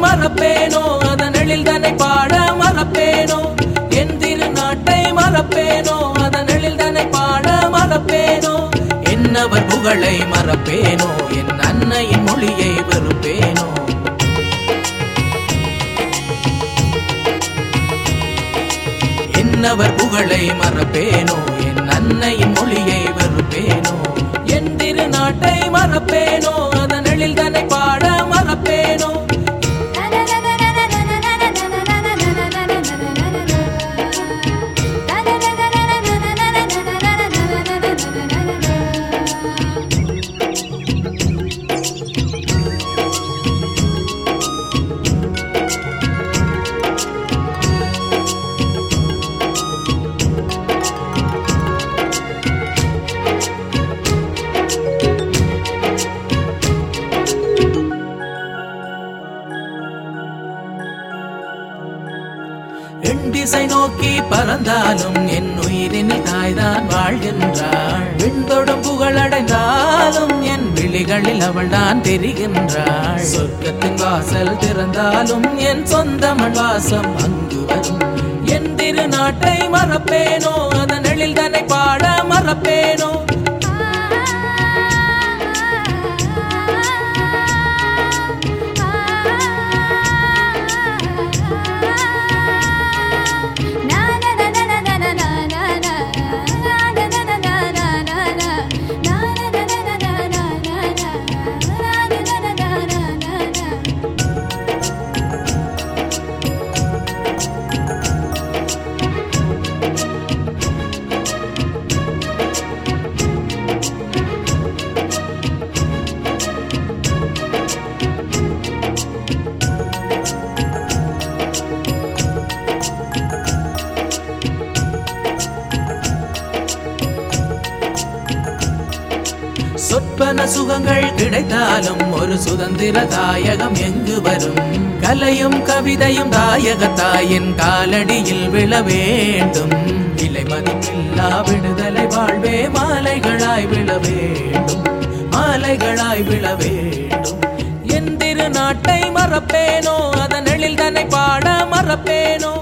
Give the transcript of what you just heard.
மறப்பேனோ அதன் எழில் தன்னை பாட மறப்பேனோ என் திருநாட்டை மறப்பேனோ அதன் எழில் தன்னை பாட மறப்பேனோ என்னவர் புகழை மறப்பேனோ என் அன்னையின் மொழியை வெறுப்பேனோ என்னவர் புகழை மறப்பேனோ என் அன்னையின் மொழியை வெறுப்பேனோ என் திருநாட்டை மறப்பேனோ அதன் எழில் தன்னை பாட மறப்பேனோ என் திசை நோக்கி பறந்தாலும் என் உயிரினில் தாய்தான் வாழ்கின்றாள் விண்தொடும் புகழடைந்தாலும் என் விழிகளில் அவள் தான் தெரிகின்றாள் சொர்க்கத்தின் வாசல் திறந்தாலும் என் சொந்த மண் வாசம் அங்கு வரும் என் திருநாட்டை மறப்பேனோ அதன் எழில் தன்னை பாட மறப்பேனோ சொற்பன சுகங்கள் கிடைத்தாலும் ஒரு சுதந்திர தாயகம் எங்கு வரும் கலையும் கவிதையும் தாயக தாயின் காலடியில் விழ வேண்டும் விலை மதிப்பில்லா விடுதலை வாழ்வே மாலைகளாய் விழ வேண்டும் மாலைகளாய் விழ வேண்டும் என் திருநாட்டை மறப்பேனோ அதன் எழில் தன்னை பாட மறப்பேனோ